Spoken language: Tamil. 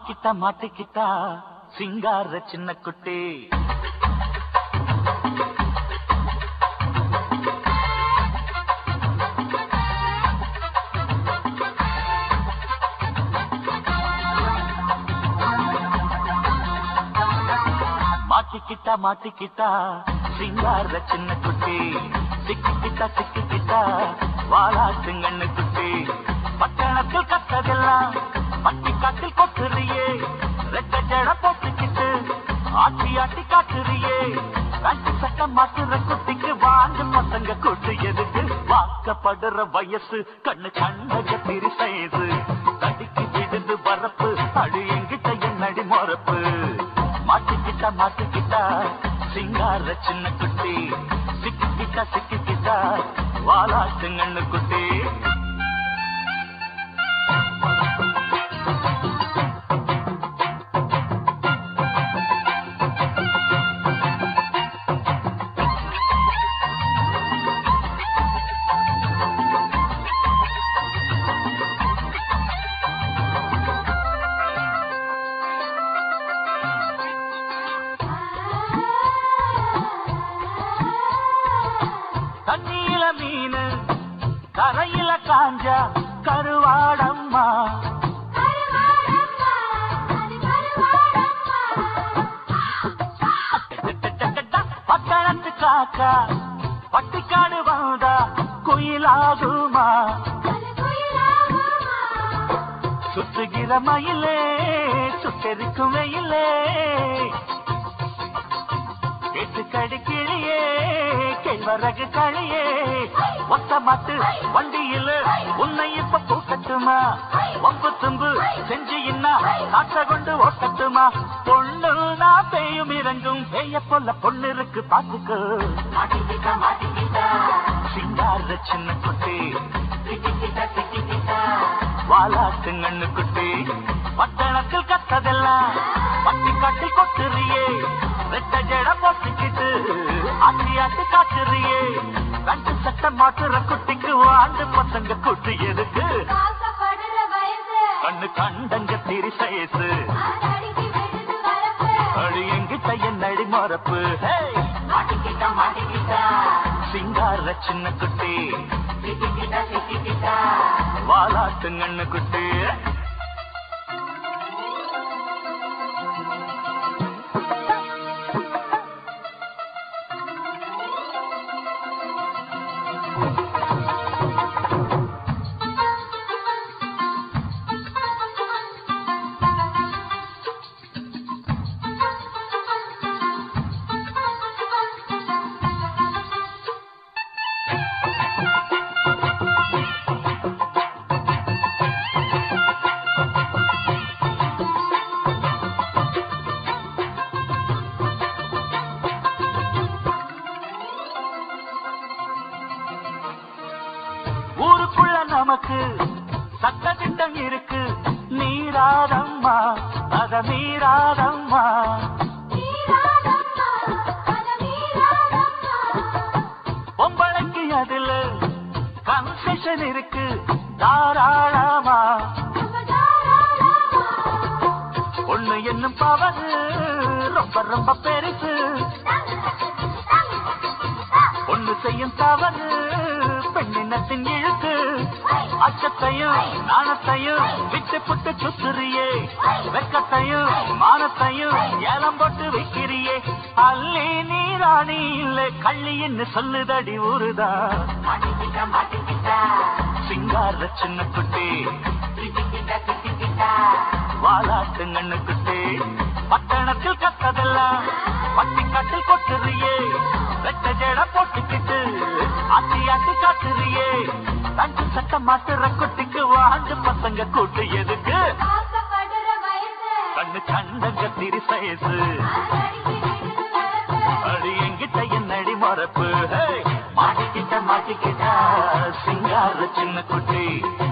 மாட்டிக்கிட்டா மாட்டிக்கிட்டா சிங்கார சின்ன குட்டி மாட்டிக்கிட்டா மாட்டிக்கிட்டா சிங்கார சின்ன குட்டி சிக்கிக்கிட்டா சிக்கிக்கிட்டா வாழாட்டுங்கண்ணு குட்டி பட்டணத்தில் கத்ததெல்லாம் பட்டி காட்டில் கொத்துறியே ரெட்ட ஜட போட்டுக்கிட்டு ஆட்டி ஆட்டி காட்டுறியே கட்டு சட்டம் மாட்டுற குட்டிக்கு வாங்க பசங்க கூட்டு எதுக்கு வாக்கப்படுற வயசு கண்ணு கண்ணக திரி சைது தடிக்கு விடுது வரப்பு அடி எங்கிட்ட என்னடி மொறப்பு மாட்டிக்கிட்டா மாட்டிக்கிட்டா சிங்கார சின்ன குட்டி சிக்கிக்கிட்டா சிக்கிக்கிட்டா வாலாட்டுங்கண்ணு குட்டி தண்ணீல மீனு கரையில காஞ்சா கருவாடம்மா பட்டணத்து காக்கா பட்டிக்காடு வந்தா குயிலாகுமா சுத்துகிற மயிலே சுத்தரிக்கும் வெயிலே கேட்டு கடிக்கிழியே கேழ்வரகு களியே ஒத்த மாட்டு வண்டியில உன்னை இப்ப கூட்டட்டுமா ஒம்பு தும்பு செஞ்சு இன்னா காட்ட கொண்டு ஓட்டட்டுமா பொண்ணு நான் பெய்யும் இறங்கும் பெய்ய போல பொண்ணு இருக்கு பாத்துக்கு மாட்டிக்கிட்டா மாட்டிக்கிட்டா சிங்கார சின்ன குட்டி சிக்கிக்கிட்டா சிக்கிக்கிட்டா வாலாட்டுங்கண்ணு குட்டி பட்டணத்தில் கத்ததெல்லாம் பட்டி காட்டி கொட்டுறியே ரெட்ட ஜட போட்டுக்கிட்டு ஆட்டி ஆட்டி காட்டுறியே கண்டு சட்ட மாட்டுற குட்டிக்கு ஆண்டு பசங்க குட்டி எதுக்கு காசப்படுற வயசு கண்ணு கண்டங்க திரி சயசு அடிக்கி விடுது வரப்பு அடி எங்கிட்ட என்னடி மறப்பு மாட்டிக்கிட்டா மாட்டிக்கிட்டா சிங்கார சின்ன குட்டி சிக்கிக்கிட்டா சிக்கிக்கிட்டா வாலாட்டுங்கண்ணு குட்டி ஊருக்குள்ள நமக்கு சட்ட திட்டம் இருக்கு நீராதம்மா அத மீறாதம்மா நீராதம்மா அத நீராதம்மா பொம்பளைக்கு அதுல கன்செஷன் இருக்கு தாராளமா நம்ம தாராளமா ஒண்ணு என்னும் பவரு ரொம்ப ரொம்ப பெருசு ஒண்ணு செய்யும் தவறு பெண்ணினத்தின் இழுக்கு அச்சத்தையும் நாணத்தையும் விட்டு புட்டு சுத்துறியே வெக்கத்தையும் மானத்தையும் ஏலம் போட்டு வைக்கிறியே அள்ளி நீராணி இல்ல கள்ளின்னு சொல்லுதடி ஊருதா மாட்டிக்கிட்டா மாட்டிக்கிட்டா சிங்கார சின்ன குட்டி சிக்கிக்கிட்டா சிக்கிக்கிட்டா வாலாட்டுங்கண்ணு குட்டி பட்டணத்தில் கத்ததெல்லாம் பட்டி காட்டில் கொட்டுறியே வெட்ட ஜட போட்டுக்கிட்டு ஆட்டி ஆட்டி காட்டுறியே தண்டு சட்ட மாட்டுற குட்டிக்கு வாழ்ந்து பசங்க கூட்டு எதுக்கு காசப்படுற வயசு கண்ணு கண்டங்க திரி சயசு அடிக்கி விடுது வரப்பு அடி எங்கிட்ட என்னடி மறப்பு ஹே! மாட்டிக்கிட்ட மாட்டிக்கிட்ட சிங்கார சின்ன குட்டி